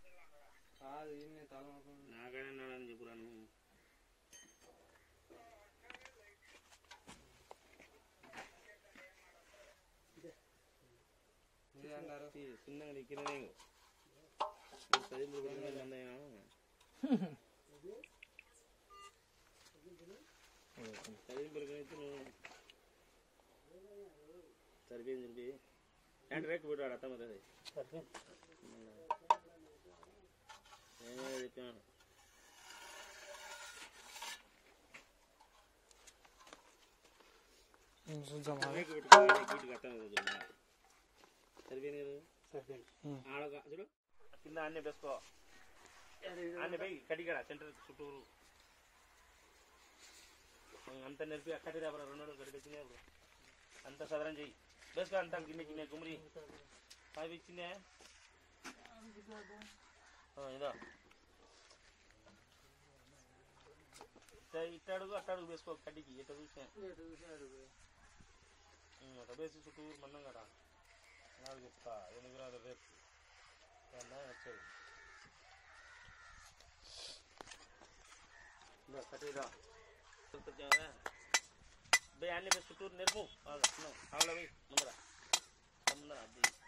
కాదు ఈయన్ని తలనొప్పి నాకైనా నాడని చెప్పురా నువ్వు మీరే అంటారు ఈ చిన్నగా దిక్కినదే చదివులు కూడా మందైనా చదివి పెరిగినైతే నువ్వు సరిపోయింది సరిపోయి హ్యాండ్ రేట్ పెట్టాడు అత్త మరి నేనే చెప్పాను చూద్దామా రేట్ పెట్టుకోవాలి వీటికి అత్త సరిపోయింది కదా ఆడగా చూడు కింద అన్నీ వేసుకో అన్నీ పోయి కడిగడ సెంటర్ చుట్టూరు అంత నెరిపి అక్కడి రాబరా రెండు రోజులు గడి తెచ్చిందే అప్పుడు అంత సదరం చెయ్యి వేసుకో అంత గిన్నె గిన్నె గుమ్మరి అవి ఇచ్చిందే ఆ, ఇదో ఇట్ట- ఇట్ట అడుగు అట్ట అడుగు వేసుకో కడ్డికి ఇట్ట చూసా అట్ట వేసి చుట్టూరు మన్నం కదా నాకు చెప్తా ఎందుకు రాదు రేపు ఏమన్నా వచ్చేది ఇదో కట్టిరా బే అన్ని బే చుట్టూరు నెరుపు ఆవుల పోయి ముందర ముందర అది